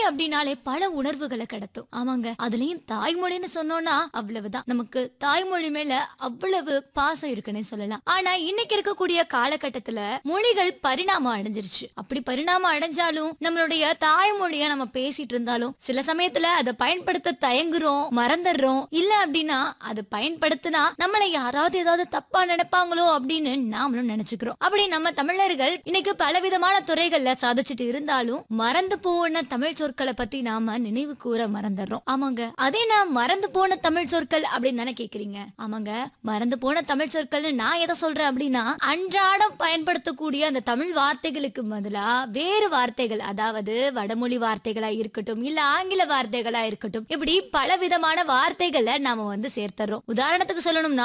அப்படின்னாலே பல உணர்வுகளை கடத்தும் ஆமாங்க அதுலயும் தாய்மொழின்னு சொன்னோம்னா அவ்வளவுதான் நமக்கு தாய்மொழி மேல அவ்வளவு பாசம் இருக்குன்னே சொல்லலாம் ஆனா இன்னைக்கு இருக்கக்கூடிய காலகட்டத்துல மொழிகள் பரிணாமம் அடைஞ்சிருச்சு அப்படி பரிணாமம் அடைஞ்சாலும் நம்மளுடைய தாய்மொழிய நம்ம பேசிட்டு இருந்தாலும் சில சமயத்துல அதை பயன்படுத்த தயங்குறோம் மறந்துடுறோம் இல்ல அப்படின்னா அதை பயன்படுத்தினா நம்மளை யாராவது ஏதாவது தப்பா நினைப்பாங்களோ அப்படின்னு நாமளும் நினைச்சுக்கிறோம் அப்படி நம்ம தமிழர்கள் இன்னைக்கு பலவிதமான துறைகள்ல சாதிச்சுட்டு இருந்தாலும் மறந்து போன தமிழ் சொற்களை பத்தி நாம நினைவு கூற மறந்துடுறோம் ஆமாங்க அதே நான் மறந்து போன தமிழ் சொற்கள் அப்படின்னு தானே கேக்குறீங்க ஆமாங்க மறந்து போன தமிழ் சொற்கள்னு நான் எதை சொல்றேன் அப்படின்னா அன்றாடம் பயன்படுத்தக்கூடிய அந்த தமிழ் வார்த்தைகளுக்கு பதிலா வேறு வார்த்தைகள் அதாவது வடமொழி வார்த்தைகளா இருக்கட்டும் இல்ல ஆங்கில வார்த்தைகளா இருக்கட்டும் இப்படி பல விதமான வார்த்தைகளை நாம வந்து சேர்த்துறோம் உதாரணத்துக்கு சொல்லணும்னா